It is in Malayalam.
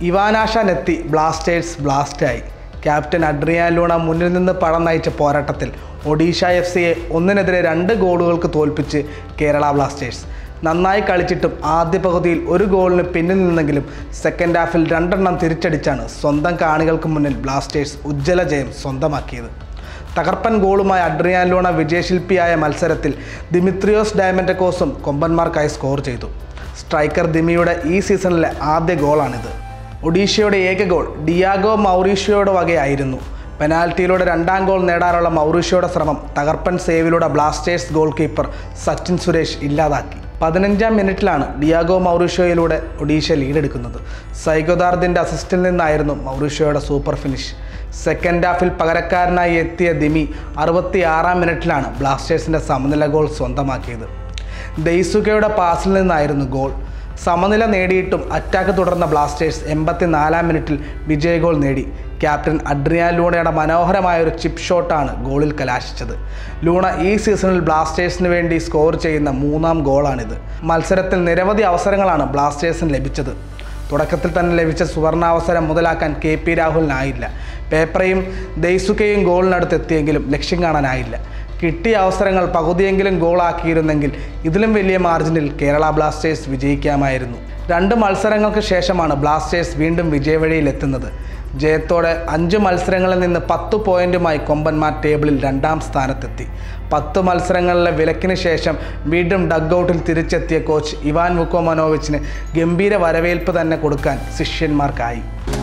ഇവാനാഷാനെത്തി ബ്ലാസ്റ്റേഴ്സ് ബ്ലാസ്റ്റായി ക്യാപ്റ്റൻ അഡ്രിയാൻ ലൂണ മുന്നിൽ നിന്ന് പണം നയിച്ച പോരാട്ടത്തിൽ ഒഡീഷ എഫ് സിയെ ഒന്നിനെതിരെ രണ്ട് ഗോളുകൾക്ക് തോൽപ്പിച്ച് കേരള ബ്ലാസ്റ്റേഴ്സ് നന്നായി കളിച്ചിട്ടും ആദ്യ പകുതിയിൽ ഒരു ഗോളിന് പിന്നിൽ നിന്നെങ്കിലും സെക്കൻഡ് ഹാഫിൽ രണ്ടെണ്ണം തിരിച്ചടിച്ചാണ് സ്വന്തം കാണികൾക്ക് മുന്നിൽ ബ്ലാസ്റ്റേഴ്സ് ഉജ്ജ്വല ജയം സ്വന്തമാക്കിയത് തകർപ്പൻ ഗോളുമായി അഡ്രിയാൻ ലൂണ വിജയശില്പിയായ മത്സരത്തിൽ ദിമിത്രിയോസ് ഡയമൻഡക്കോസും കൊമ്പന്മാർക്കായി സ്കോർ ചെയ്തു സ്ട്രൈക്കർ ദിമിയുടെ ഈ സീസണിലെ ആദ്യ ഗോളാണിത് ഒഡീഷയുടെ ഏക ഗോൾ ഡിയാഗോ മൗറീഷ്യയുടെ വകയായിരുന്നു പെനാൽറ്റിയിലൂടെ രണ്ടാം ഗോൾ നേടാനുള്ള മൗറീഷ്യയുടെ ശ്രമം തകർപ്പൻ സേവിലൂടെ Blasters goal keeper Sachin Suresh ഇല്ലാതാക്കി പതിനഞ്ചാം മിനിറ്റിലാണ് ഡിയാഗോ മൗറീഷ്യയിലൂടെ ഒഡീഷ ലീഡെടുക്കുന്നത് സൈഗോദാർദിൻ്റെ അസിസ്റ്റിൽ നിന്നായിരുന്നു മൗറീഷ്യയുടെ സൂപ്പർ ഫിനിഷ് സെക്കൻഡ് ഹാഫിൽ പകരക്കാരനായി എത്തിയ ദിമി അറുപത്തി ആറാം മിനിറ്റിലാണ് ബ്ലാസ്റ്റേഴ്സിൻ്റെ സമനില ഗോൾ സ്വന്തമാക്കിയത് ദെയ്സുകയുടെ പാസിൽ നിന്നായിരുന്നു ഗോൾ സമനില നേടിയിട്ടും അറ്റാക്ക് തുടർന്ന ബ്ലാസ്റ്റേഴ്സ് എൺപത്തിനാലാം മിനിറ്റിൽ വിജയ ഗോൾ നേടി ക്യാപ്റ്റൻ അഡ്രിയാൻ ലൂണയുടെ മനോഹരമായ ഒരു ചിപ്പ് ഷോട്ടാണ് ഗോളിൽ കലാശിച്ചത് ലൂണ ഈ സീസണിൽ ബ്ലാസ്റ്റേഴ്സിന് വേണ്ടി സ്കോർ ചെയ്യുന്ന മൂന്നാം ഗോളാണിത് മത്സരത്തിൽ നിരവധി അവസരങ്ങളാണ് ബ്ലാസ്റ്റേഴ്സിന് ലഭിച്ചത് തുടക്കത്തിൽ തന്നെ ലഭിച്ച സുവർണാവസരം മുതലാക്കാൻ കെ പി രാഹുലിനായില്ല പേപ്പറയും ദെയ്സുക്കയും ഗോളിനടുത്ത് എത്തിയെങ്കിലും ലക്ഷ്യം കാണാനായില്ല കിട്ടിയ അവസരങ്ങൾ പകുതിയെങ്കിലും ഗോളാക്കിയിരുന്നെങ്കിൽ ഇതിലും വലിയ മാർജിനിൽ കേരള ബ്ലാസ്റ്റേഴ്സ് വിജയിക്കാമായിരുന്നു രണ്ട് മത്സരങ്ങൾക്ക് ശേഷമാണ് ബ്ലാസ്റ്റേഴ്സ് വീണ്ടും വിജയവഴിയിലെത്തുന്നത് ജയത്തോടെ അഞ്ച് മത്സരങ്ങളിൽ നിന്ന് പത്ത് പോയിന്റുമായി കൊമ്പന്മാർ ടേബിളിൽ രണ്ടാം സ്ഥാനത്തെത്തി പത്ത് മത്സരങ്ങളിലെ വിലക്കിന് ശേഷം വീണ്ടും ഡഗ്ഔട്ടിൽ തിരിച്ചെത്തിയ കോച്ച് ഇവാൻ വുക്കോമനോവിച്ചിന് ഗംഭീര വരവേൽപ്പ് തന്നെ കൊടുക്കാൻ ശിഷ്യന്മാർക്കായി